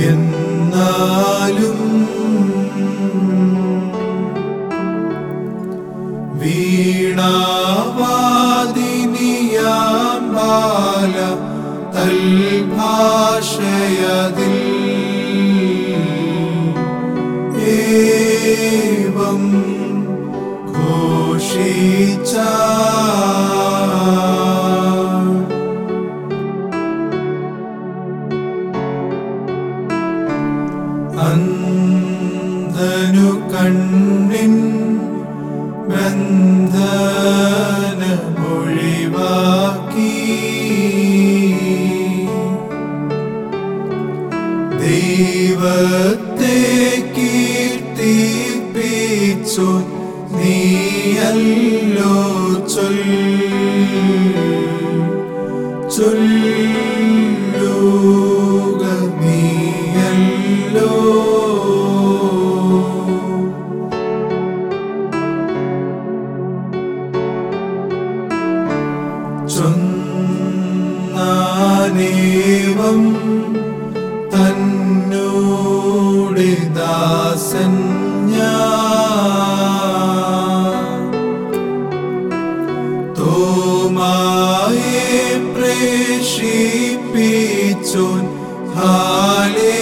എന്നാലും വീണാവാദിനിയാം ബാല തൽഭാഷയതിൽ ഏവം ഘോഷിച്ച അന്ധനു കണ്ണിൻ ബന്ധനമൊഴിവാക്കി ദൈവത്തെ കീർത്തിപ്പിച്ചു നീയല്ലോ ചൊൽ ചൊല്ലുക നീയല്ലോ ചൊന്നാനേവം തന്നോട് ദാസൻ ഞാൻ തോമായെ പ്രേഷിപ്പിച്ചോൻ ഹാലേ